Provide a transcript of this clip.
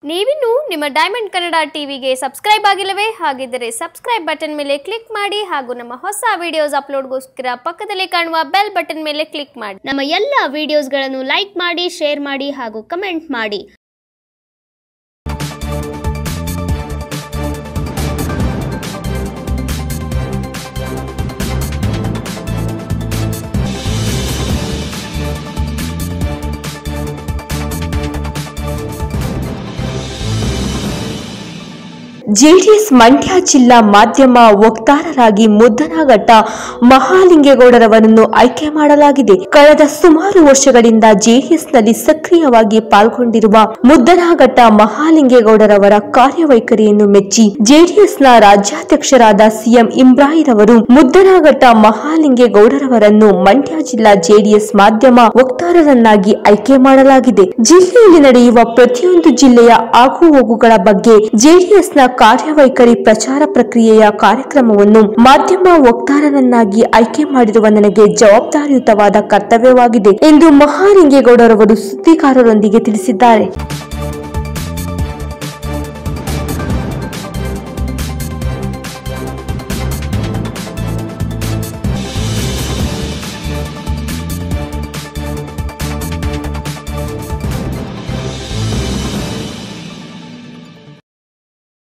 ನೀವಿನ್ನು ನಿಮ್ಮ ಡೈಮಂಡ್ ಕನ್ನಡ ಟಿವಿಗೆ ಸಬ್ಸ್ಕ್ರೈಬ್ ಆಗಿಲ್ಲವೇ ಹಾಗಿದ್ದರೆ ಸಬ್ಸ್ಕ್ರೈಬ್ ಬಟನ್ ಮೇಲೆ ಕ್ಲಿಕ್ ಮಾಡಿ ಹಾಗೂ ನಮ್ಮ ಹೊಸ ವಿಡಿಯೋಸ್ ಅಪ್ಲೋಡ್ಗೋಸ್ಕರ ಪಕ್ಕದಲ್ಲಿ ಕಾಣುವ ಬೆಲ್ ಬಟನ್ ಮೇಲೆ ಕ್ಲಿಕ್ ಮಾಡಿ ನಮ್ಮ ಎಲ್ಲ ವಿಡಿಯೋಸ್ಗಳನ್ನು ಲೈಕ್ ಮಾಡಿ ಶೇರ್ ಮಾಡಿ ಹಾಗೂ ಕಮೆಂಟ್ ಮಾಡಿ ಜೆಡಿಎಸ್ ಮಂಡ್ಯ ಜಿಲ್ಲಾ ಮಾಧ್ಯಮ ವಕ್ತಾರರಾಗಿ ಮುದ್ದನಘಟ್ಟ ಮಹಾಲಿಂಗೇಗೌಡರವರನ್ನು ಆಯ್ಕೆ ಮಾಡಲಾಗಿದೆ ಕಳೆದ ಸುಮಾರು ವರ್ಷಗಳಿಂದ ಜೆಡಿಎಸ್ನಲ್ಲಿ ಸಕ್ರಿಯವಾಗಿ ಪಾಲ್ಗೊಂಡಿರುವ ಮುದ್ದನಘಟ್ಟ ಮಹಾಲಿಂಗೇಗೌಡರವರ ಕಾರ್ಯವೈಖರಿಯನ್ನು ಮೆಚ್ಚಿ ಜೆಡಿಎಸ್ನ ರಾಜ್ಯಾಧ್ಯಕ್ಷರಾದ ಸಿಎಂ ಇಮ್ರಾಹಿರವರು ಮುದ್ದನಘಟ್ಟ ಮಹಾಲಿಂಗೇಗೌಡರವರನ್ನು ಮಂಡ್ಯ ಜಿಲ್ಲಾ ಜೆಡಿಎಸ್ ಮಾಧ್ಯಮ ವಕ್ತಾರರನ್ನಾಗಿ ಆಯ್ಕೆ ಮಾಡಲಾಗಿದೆ ಜಿಲ್ಲೆಯಲ್ಲಿ ನಡೆಯುವ ಪ್ರತಿಯೊಂದು ಜಿಲ್ಲೆಯ ಆಗುಹೋಗುಗಳ ಬಗ್ಗೆ ಜೆಡಿಎಸ್ನ ಕಾರ್ಯವೈಖರಿ ಪ್ರಚಾರ ಪ್ರಕ್ರಿಯೆಯ ಕಾರ್ಯಕ್ರಮವನ್ನು ಮಾಧ್ಯಮ ವಕ್ತಾರರನ್ನಾಗಿ ಆಯ್ಕೆ ಮಾಡಿರುವ ನನಗೆ ಜವಾಬ್ದಾರಿಯುತವಾದ ಕರ್ತವ್ಯವಾಗಿದೆ ಎಂದು ಮಹಾಲಿಂಗೇಗೌಡರವರು ಸುದ್ದಿಗಾರರೊಂದಿಗೆ ತಿಳಿಸಿದ್ದಾರೆ